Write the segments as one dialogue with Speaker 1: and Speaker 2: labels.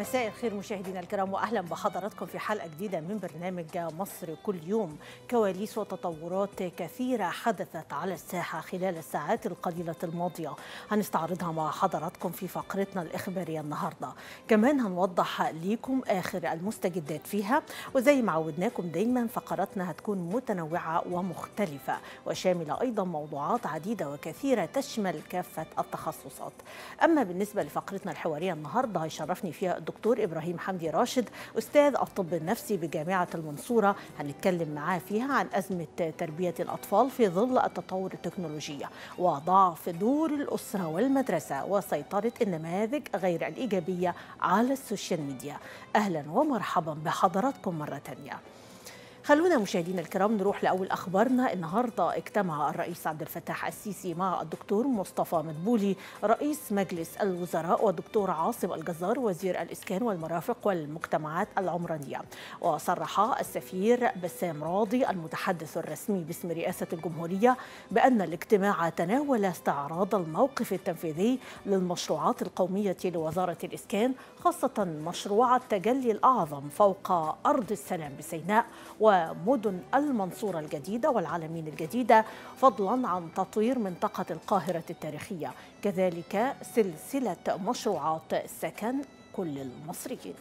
Speaker 1: مساء الخير مشاهدينا الكرام واهلا بحضراتكم في حلقه جديده من برنامج مصر كل يوم كواليس وتطورات كثيره حدثت على الساحه خلال الساعات القليله الماضيه هنستعرضها مع حضراتكم في فقرتنا الاخباريه النهارده كمان هنوضح ليكم اخر المستجدات فيها وزي ما عودناكم دايما فقراتنا هتكون متنوعه ومختلفه وشامله ايضا موضوعات عديده وكثيره تشمل كافه التخصصات اما بالنسبه لفقرتنا الحواريه النهارده هيشرفني فيها الدكتور ابراهيم حمدي راشد استاذ الطب النفسي بجامعه المنصوره هنتكلم معاه فيها عن ازمه تربيه الاطفال في ظل التطور التكنولوجي وضعف دور الاسره والمدرسه وسيطره النماذج غير الايجابيه على السوشيال ميديا اهلا ومرحبا بحضراتكم مره ثانيه خلونا مشاهدينا الكرام نروح لاول اخبارنا النهارده اجتمع الرئيس عبد الفتاح السيسي مع الدكتور مصطفى مدبولي رئيس مجلس الوزراء والدكتور عاصم الجزار وزير الاسكان والمرافق والمجتمعات العمرانيه وصرح السفير بسام راضي المتحدث الرسمي باسم رئاسه الجمهوريه بان الاجتماع تناول استعراض الموقف التنفيذي للمشروعات القوميه لوزاره الاسكان خاصه مشروع التجلي الاعظم فوق ارض السلام بسيناء ومدن المنصورة الجديدة والعالمين الجديدة فضلا عن تطوير منطقة القاهرة التاريخية كذلك سلسلة مشروعات سكن كل المصريين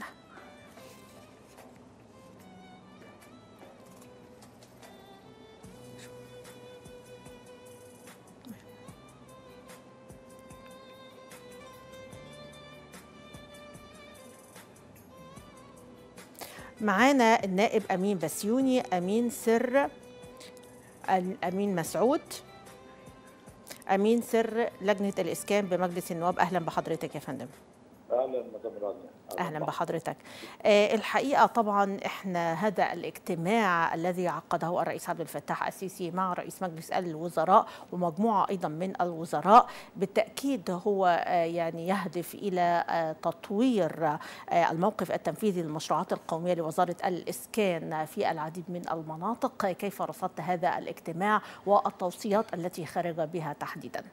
Speaker 1: معانا النائب امين بسيوني امين سر امين مسعود امين سر لجنه الاسكان بمجلس النواب اهلا بحضرتك يا فندم
Speaker 2: اهلا مدام رانيا
Speaker 1: اهلا بحضرتك آه الحقيقه طبعا احنا هذا الاجتماع الذي عقده الرئيس عبد الفتاح السيسي مع رئيس مجلس الوزراء ومجموعه ايضا من الوزراء بالتاكيد هو آه يعني يهدف الى آه تطوير آه الموقف التنفيذي للمشروعات القوميه لوزاره الاسكان في العديد من المناطق كيف رصدت هذا الاجتماع والتوصيات التي خرج بها تحديدا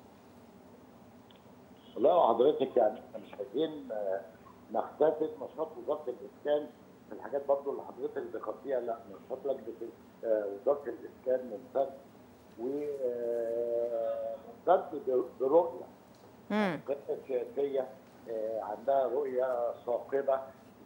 Speaker 2: والله حضرتك يعني احنا مش عايزين نختزل نشاط وزاره الاسكان في الحاجات برضه اللي حضرتك ذكرتيها لا نشاط لجنه وزاره الاسكان ممتد وممتد برؤيه القياده السياسيه عندها رؤيه ثاقبه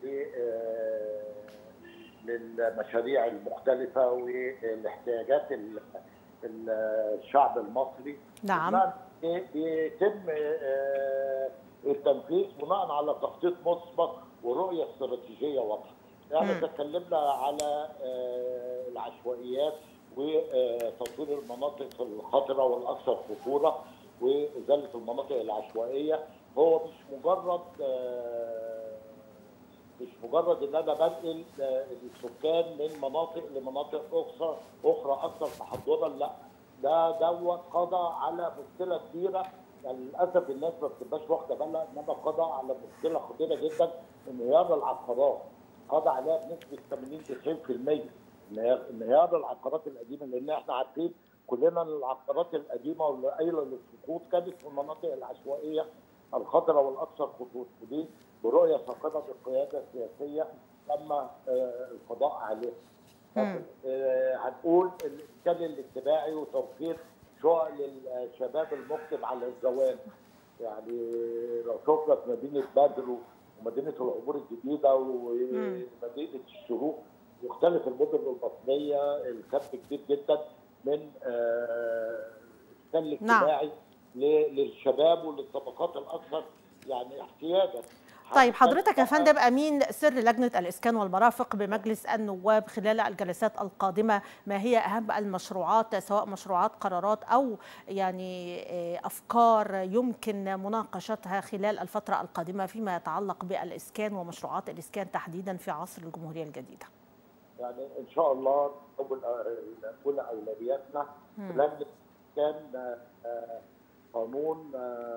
Speaker 2: للمشاريع المختلفه والاحتياجات الشعب المصري
Speaker 1: نعم
Speaker 2: بيتم التنفيذ بناء على تخطيط مسبق ورؤيه استراتيجيه واضحه. يعني تكلمنا على العشوائيات وتطوير المناطق الخطره والاكثر خطوره وازاله المناطق العشوائيه هو مش مجرد مش مجرد ان انا بنقل السكان من مناطق لمناطق اخرى اخرى اكثر تحضرا لا ده دوت قضى على مشكله كبيره يعني للاسف الناس ما بتبقاش واخده بالها انما قضى على مشكله خطيره جدا انهيار العقارات قضى عليها بنسبه 80 90% انهيار العقارات القديمه لان احنا عارفين كلنا ان العقارات القديمه واللي قايله للسقوط كانت في المناطق العشوائيه الخطره والاكثر خطوره ودي برؤيه ثاقبه بالقياده السياسيه تم القضاء عليها. هنقول الاسكان الاجتماعي وتوفير شقق للشباب المقدم على الزواج يعني لو شفنا في مدينه بدر ومدينه العبور الجديده ومدينه الشروق مختلف المدن المصريه الكم كبير جدا من الاسكان الاجتماعي نعم. للشباب وللطبقات الاكثر يعني احتياجا
Speaker 1: طيب حضرتك يا فندم امين سر لجنه الاسكان والمرافق بمجلس النواب خلال الجلسات القادمه ما هي اهم المشروعات سواء مشروعات قرارات او يعني افكار يمكن مناقشتها خلال الفتره القادمه فيما يتعلق بالاسكان ومشروعات الاسكان تحديدا في عصر الجمهوريه الجديده.
Speaker 2: يعني ان شاء الله اول اولى اولوياتنا لجنه الاسكان قانون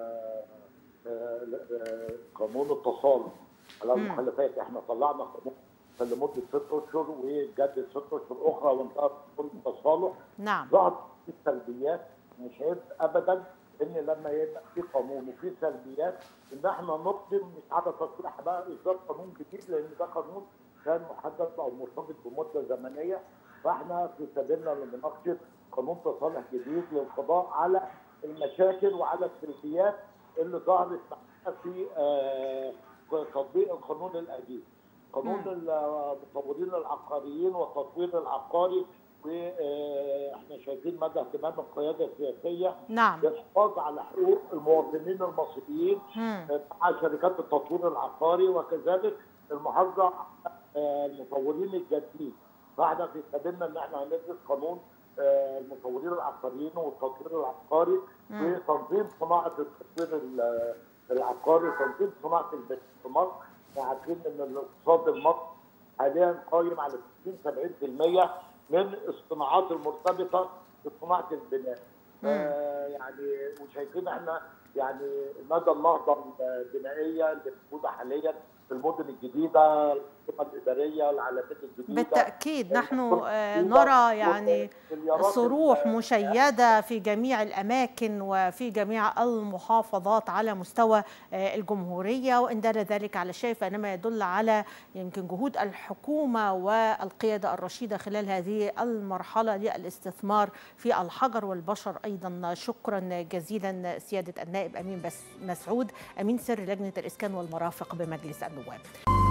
Speaker 2: قانون التصالح على المخلفات احنا طلعنا قانون لمده ست اشهر وجدد ست اشهر اخرى وانتهى قانون التصالح
Speaker 1: نعم
Speaker 2: ظهرت السلبيات مش عيب ابدا ان لما يبقى في قانون وفي سلبيات ان احنا نقدم مش على تصريح بقى اصدار قانون جديد لان ده قانون كان محدد او مرتبط بمده زمنيه فاحنا في سبيلنا لمناقشه قانون تصالح جديد للقضاء على المشاكل وعلى السلبيات اللي ظهرت في آه تطبيق القانون القديم. قانون المطورين العقاريين والتطوير العقاري واحنا شايفين مدى اهتمام القياده السياسيه
Speaker 1: نعم
Speaker 2: بالحفاظ على حقوق المواطنين المصريين مع شركات التطوير العقاري وكذلك المحافظه على المطورين الجادين فاحنا في سبيلنا ان احنا هننزل قانون المطورين العقاريين والتطوير العقاري وتنظيم صناعه التطوير العقاري وتنظيم صناعه البناء في مصر احنا عارفين ان الاقتصاد المصري حاليا قايم على 60 70% من الصناعات المرتبطه بصناعه البناء. آه يعني وشايفين احنا يعني مدى النهضه البنائيه اللي موجوده حاليا في المدن الجديده الخطط الاداريه العلامات الجديده
Speaker 1: بالتاكيد نحن نرى يعني صروح مشيده في جميع الاماكن وفي جميع المحافظات على مستوى الجمهوريه وان دل ذلك على شيء فانما يدل على يمكن جهود الحكومه والقياده الرشيده خلال هذه المرحله للاستثمار في الحجر والبشر ايضا شكرا جزيلا سياده النائب امين بس مسعود امين سر لجنه الاسكان والمرافق بمجلس النواب